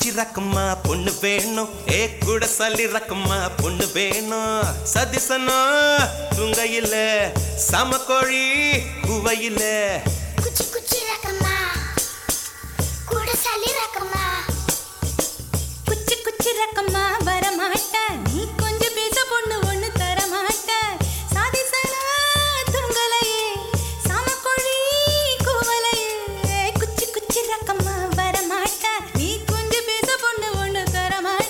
குச்சி ரக்கம்மா பொண்ணு வேணும் ஏ கூட சல்லி ரக்கம்மா பொண்ணு வேணும் சதிசனா துங்கையில சமக்கோழி குவையில குச்சி குச்சி ரக்கம்மா கூட சளி ரக்கம்மா குச்சி குச்சி ரக்கம்மா வரமாட்ட நீ கொஞ்சம் பேச பொண்ணு ஒண்ணு தரமாட்ட சாதிசனா துங்கலையே சாமக்கொழி குவலையே குச்சி குச்சி ரக்கம்மா வரமாட்ட நீ கொஞ்சம் பேச பொண்ணு ஒண்ணு தரமாட்ட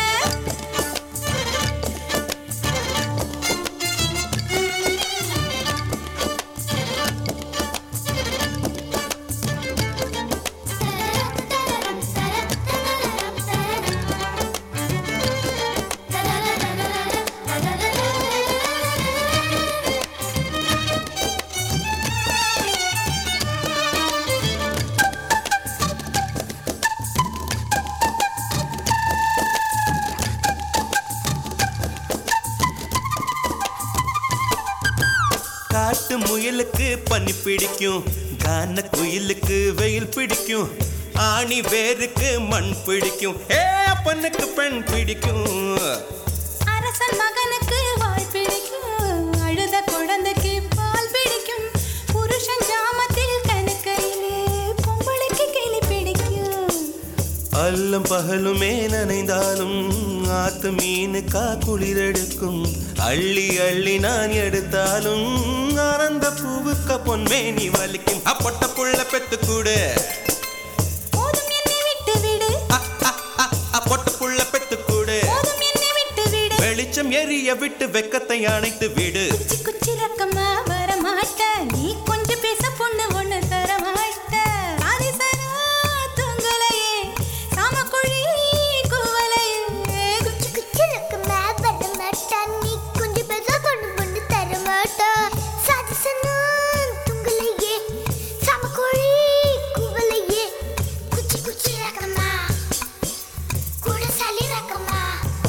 காட்டு முயலுக்கு பனி பிடிக்கும் கான குயிலுக்கு வெயில் பிடிக்கும் ஆணி வேருக்கு மண் பிடிக்கும் ஏ பொண்ணுக்கு பெண் பிடிக்கும் அரசன் மகனுக்கு வாய் பிடிக்கும் அழுத குழந்தைக்கு பால் பிடிக்கும் புருஷன் ஜாமத்தில் கணக்கையிலே பொம்பளைக்கு கிளி பிடிக்கும் அல்லும் பகலுமே நனைந்தாலும் ஆத்து மீனுக்கா குளிரெடுக்கும் அள்ளி அள்ளி நான் எடுத்தாலும் ஆனந்த பூவுக்க பொன்மேனி வலிக்கும் அப்பொட்ட புள்ள பெத்து கூடு போதும் என்னை விட்டு விடு அப்பொட்ட புள்ள பெத்து கூடு போதும் என்னை விட்டு விடு வெளிச்சம் எரிய விட்டு வெக்கத்தை அணைத்து விடு குச்சி குச்சி ரக்கமா வர மாட்ட நீ கொஞ்சம் பேச பொண்ணு ஒண்ணு தர மாட்ட ஆதிசனா தூங்கலையே சாமக்குழி குவலையே குச்சி குச்சி ரக்கம்மா வர மாட்டா நீ கொஞ்சம் பேச பொண்ணு பொண்ணு தர மாட்டா சாதிசனா துங்கலையே சமக்கோழி குவலையே குச்சி குச்சி ரக்கம்மா கூட சளி ரக்கம்மா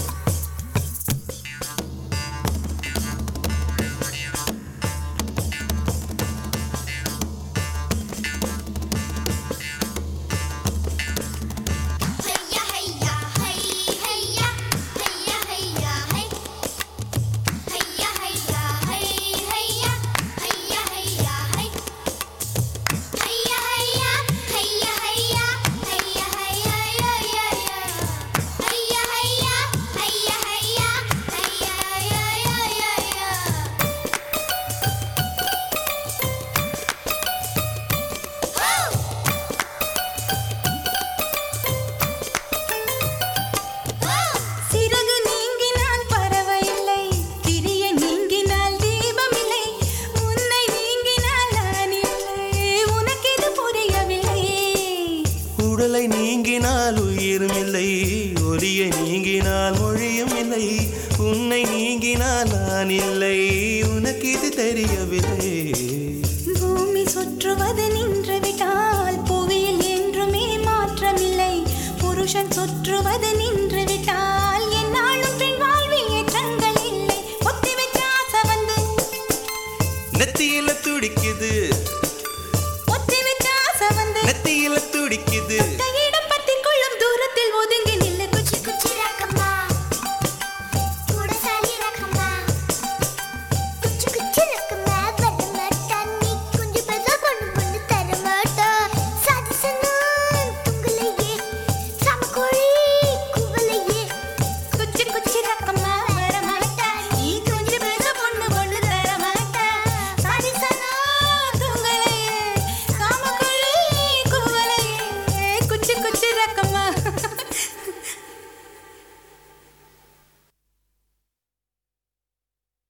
ஹையா ஹையா ஹை ஹையா ஹையா ஹையா ஹை ஹையா ஹையா ஹை ஹையா ஹையா ஹையா ஹை ஹையா ஹையா ஹையா ஹையா ஹையா ஹையா ஹையா ஹையா ஹையா ஹையா ஹையா ஹையா ஹையா சிறகு நீங்கினால் பறவையில்லை திரிய நீங்கினால் தீபமில்லை உன்னை நீங்கினால் நான் இல்லை உனக்கு இது புரியவில்லை உடலை நீங்கினால் உயிரும் இல்லை ஒலியை நீங்கினால் மொழியும் இல்லை உன்னை நீங்கினால் நான் இல்லை உனக்கு இது தெரியவில்லை பூமி சுற்றுவது நின்று விட்டால் புவியில் என்றுமே மாற்றமில்லை புருஷன் சுற்றுவது நின்று விட்டால் என்னாலும் பெண் வாழ்வில் ஏற்றங்கள் இல்லை ஒத்தி வச்ச ஆசை வந்து நெத்தியில துடிக்குது ஒத்தி வச்ச ஆசை வந்து நெத்தியில துடிக்குது கையில்